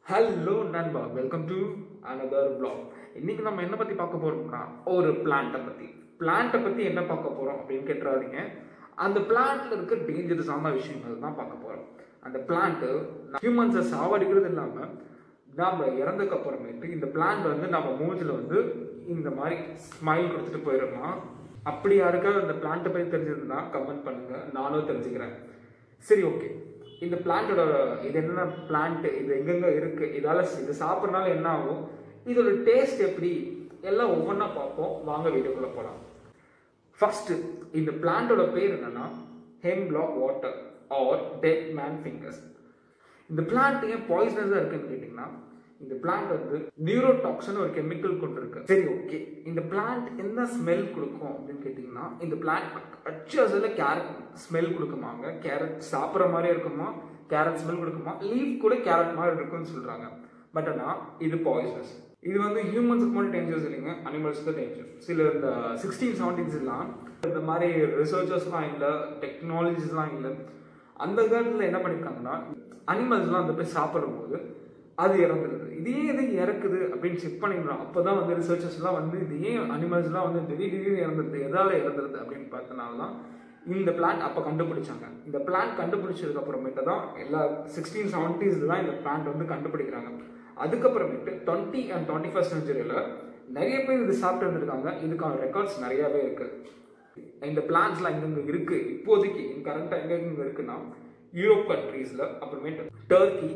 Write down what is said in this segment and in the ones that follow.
hello நண்பா welcome to another vlog இன்னைக்கு நம்ம என்ன பத்தி பார்க்க போறோம்னா ஒரு பிளான்ட்டை பத்தி பிளான்ட்டை பத்தி என்ன பார்க்க போறோம் அப்படின்னு கேட்டுறாதீங்க அந்த பிளான்ட்ல இருக்க டேஞ்சரஸான விஷயங்கள் தான் பார்க்க போறோம் அந்த பிளான்ட்டு ஹியூமன்ஸை சாவடிக்கிறது இல்லாம நாம இறந்ததுக்கு அப்புறமேட்டு இந்த பிளான்ட் வந்து நம்ம மூஞ்சில வந்து இந்த மாதிரி ஸ்மைல் கொடுத்துட்டு போயிடுமா அப்படி யாருக்காவது அந்த பிளான்ட்டை பத்தி தெரிஞ்சதுன்னா கமெண்ட் பண்ணுங்க நானும் தெரிஞ்சுக்கிறேன் சரி ஓகே இந்த பிளான்ட்டோட இது என்ன பிளான்ட் இது எங்கெங்க இருக்கு இதால இது சாப்பிட்றதுனால என்ன ஆகும் இதோட டேஸ்ட் எப்படி எல்லாம் ஒவ்வொன்றா பார்ப்போம் வாங்க வீடியோக்குள்ள போகலாம் ஃபர்ஸ்ட் இந்த பிளான்ட்டோட பேர் என்னன்னா hemlock water or dead man fingers இந்த பிளான்ட் ஏன் பாய்சனஸாக இருக்குன்னு கேட்டிங்கன்னா இந்த பிளான்ட் வந்து நியூரோடாக்சன் ஒரு கெமிக்கல் கொண்டு இருக்கு சரி ஓகே இந்த பிளான்ட் என்ன ஸ்மெல் கொடுக்கும் அப்படின்னு கேட்டிங்கன்னா இந்த பிளான்ட் அச்சஸில் கேரட் ஸ்மெல் கொடுக்குமாங்க கேரட் சாப்பிட்ற மாதிரி இருக்குமா கேரட் ஸ்மெல் கொடுக்குமா லீஃப் கூட கேரட் மாதிரி இருக்கும்னு சொல்கிறாங்க பட் ஆனால் இது பாய்சனஸ் இது வந்து ஹியூமன்ஸுக்கு மட்டும் டேஞ்சர்ஸ் இல்லைங்க அனிமல்ஸ்க்கு டேஞ்சர் சில இந்த சிக்ஸ்டீன் செவன்டீன்ஸ்லாம் இந்த மாதிரி ரிசர்ச்சர்ஸ்லாம் இல்லை டெக்னாலஜிஸ்லாம் இல்லை அந்த காலத்தில் என்ன பண்ணியிருக்காங்கன்னா அனிமல்ஸ்லாம் அந்த போய் சாப்பிடும்போது அது இறந்துருது இது ஏன் இது இறக்குது அப்படின்னு செக் பண்ணிடுறோம் அப்போ தான் வந்து ரிசர்ச்சர்ஸ்லாம் வந்து இது ஏன் அனிமல்ஸ்லாம் வந்து திடீர் திடீர்னு இறந்துருது எதால இறந்துருது அப்படின்னு பார்த்தனால தான் இந்த பிளான்ட் அப்போ கண்டுபிடிச்சாங்க இந்த பிளான்ட் கண்டுபிடிச்சதுக்கு அப்புறமேட்டு தான் எல்லா சிக்ஸ்டீன் செவன்டீஸில் தான் இந்த பிளான்ட் வந்து கண்டுபிடிக்கிறாங்க அதுக்கப்புறமேட்டு டுவெண்ட்டி அண்ட் டுவெண்ட்டி ஃபஸ்ட் செஞ்சுரியில் நிறைய பேர் இது சாப்பிட்டு இருந்திருக்காங்க இதுக்கான ரெக்கார்ட்ஸ் நிறையாவே இருக்கு இந்த பிளான்ஸ்லாம் எங்கெங்க இருக்கு இப்போதைக்கு கரண்டாக எங்கெங்க இருக்குன்னா யூரோப் கண்ட்ரீஸில் அப்புறமேட்டு டர்க்கி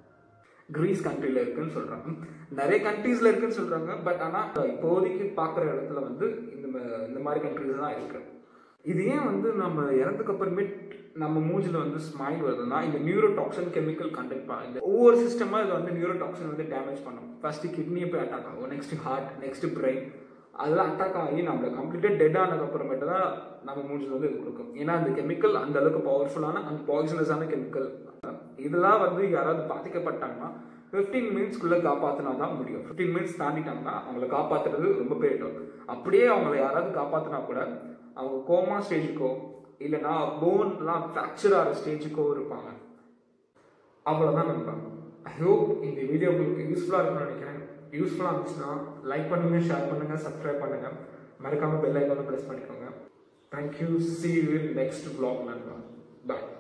கிரீஸ் கண்ட்ரியில் இருக்குன்னு சொல்கிறாங்க நிறைய கண்ட்ரீஸில் இருக்குன்னு சொல்கிறாங்க பட் ஆனால் இப்போதைக்கு பார்க்குற இடத்துல வந்து இந்த ம- இந்த மாதிரி கண்ட்ரீஸ் தான் இருக்கு இது ஏன் வந்து நம்ம இறந்துக்கு அப்புறமேட் நம்ம மூஞ்சில் வந்து ஸ்மைல் வருதுன்னா இந்த நியூரோடாக்சின் கெமிக்கல் கண்டெக்ட் இந்த ஒவ்வொரு சிஸ்டமாக இது வந்து நியூரோடாக்சின் வந்து டேமேஜ் பண்ணும் ஃபர்ஸ்ட் கிட்னியை போய் அட்டாக் ஆகும் நெக்ஸ்ட் ஹார்ட் நெக்ஸ்ட் பிரெயின் அதெல்லாம் அட்டாக் ஆகி நம்மளை கம்ப்ளீட்டாக டெட் ஆனதுக்கு அப்புறமேட்டு தான் நம்ம மூஞ்சில் வந்து இது கொடுக்கும் ஏன்னா அந்த கெமிக்கல் அந்த அளவுக்கு பவர்ஃபுல்லான அண்ட் பாய்சனஸான கெமிக்கல் இதெல்லாம் வந்து யாராவது பாதிக்கப்பட்டாங்கன்னா ஃபிஃப்டீன் மினிட்ஸ்க்குள்ளே காப்பாற்றினா தான் முடியும் ஃபிஃப்டீன் மினிட்ஸ் தாண்டிட்டாங்கன்னா அவங்கள காப்பாற்றுறது ரொம்ப பெரிய டோல் அப்படியே அவங்கள யாராவது காப்பாற்றினா கூட அவங்க கோமா ஸ்டேஜுக்கோ இல்லைன்னா போன்லாம் ஃப்ராக்சர் ஆகிற ஸ்டேஜுக்கோ இருப்பாங்க அவ்வளோதான் நண்பன் ஐ ஹோப் இந்த வீடியோ உங்களுக்கு யூஸ்ஃபுல்லாக இருக்கும்னு நினைக்கிறேன் யூஸ்ஃபுல்லாக இருந்துச்சுன்னா லைக் பண்ணுங்க ஷேர் பண்ணுங்க சப்ஸ்கிரைப் பண்ணுங்க மறக்காம பெல் ஐக்கானை ப்ரெஸ் பண்ணிக்கோங்க thank you see you next vlog நண்பா பாய்